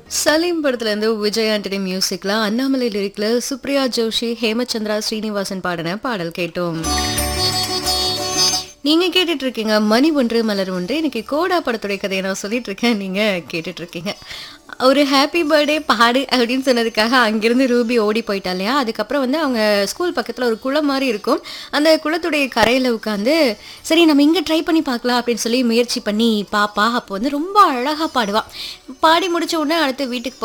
சலீம் படத்துல இருந்து விஜய் ஆண்டனி மியூசிக்ல அண்ணாமலை லிரிக்ல சுப்ரியா ஜோஷி ஹேமச்சந்திரா ஸ்ரீனிவாசன் பாடின பாடல் கேட்டோம் நீங்க கேட்டுட்டு இருக்கீங்க மணி ஒன்று மலர் ஒன்று இன்னைக்கு கோடா படத்துடைய கதையை நான் சொல்லிட்டு இருக்கேன் நீங்க கேட்டுட்டு இருக்கீங்க ஒரு ஹாப்பி பர்த்டே பாடு அப்படின்னு சொன்னதுக்காக அங்கிருந்து ரூபி ஓடி போயிட்டா இல்லையா அதுக்கப்புறம் வந்து அவங்க ஸ்கூல் பக்கத்தில் ஒரு குளம் மாதிரி இருக்கும் அந்த குளத்துடைய கரையில் உட்காந்து சரி நம்ம இங்கே ட்ரை பண்ணி பார்க்கலாம் அப்படின்னு சொல்லி முயற்சி பண்ணி பாப்பா அப்போ வந்து ரொம்ப அழகாக பாடுவா பாடி முடிச்ச உடனே அடுத்து வீட்டுக்கு